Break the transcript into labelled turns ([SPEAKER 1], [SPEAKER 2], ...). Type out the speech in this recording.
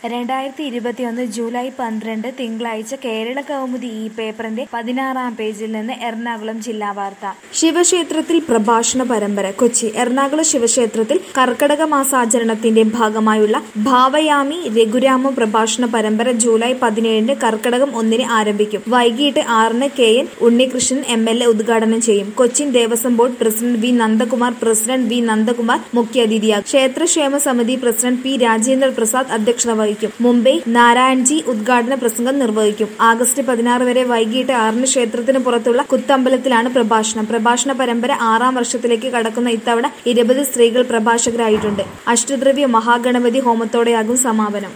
[SPEAKER 1] രണ്ടായിരത്തി ഇരുപത്തിയൊന്ന് ജൂലൈ പന്ത്രണ്ട് തിങ്കളാഴ്ച കേരള കൗമുദി ഈ പേപ്പറിന്റെ പതിനാറാം പേജിൽ നിന്ന് എറണാകുളം ജില്ലാ വാർത്ത
[SPEAKER 2] ശിവക്ഷേത്രത്തിൽ പ്രഭാഷണ പരമ്പര കൊച്ചി എറണാകുളം ശിവക്ഷേത്രത്തിൽ കർക്കടക മാസാചരണത്തിന്റെ ഭാഗമായുള്ള ഭാവയാമി രഘുരാമ പ്രഭാഷണ പരമ്പര ജൂലൈ പതിനേഴിന് കർക്കടകം ഒന്നിന് ആരംഭിക്കും വൈകിട്ട് ആറിന് K N Unnikrishnan M L A ഉദ്ഘാടനം ചെയ്യും Cochin Devaswom board president V Nandakumar president V Nandakumar മുഖ്യാതിഥിയാകും ക്ഷേത്രക്ഷേമ സമിതി പ്രസിഡന്റ് പി രാജേന്ദ്ര പ്രസാദ് അധ്യക്ഷത വഹിക്കും മുംബൈ നാരായൺജി ഉദ്ഘാടന പ്രസംഗം നിർവഹിക്കും ആഗസ്റ്റ് പതിനാറ് വരെ വൈകിട്ട് ആറിന് ക്ഷേത്രത്തിന് പുറത്തുള്ള കുത്തമ്പലത്തിലാണ് പ്രഭാഷണം പ്രഭാഷണ പരമ്പര ആറാം വർഷത്തിലേക്ക് കടക്കുന്ന ഇത്തവണ ഇരുപത് സ്ത്രീകൾ പ്രഭാഷകരായിട്ടുണ്ട് അഷ്ടദ്രവ്യ മഹാഗണപതി ഹോമത്തോടെയാകും സമാപനം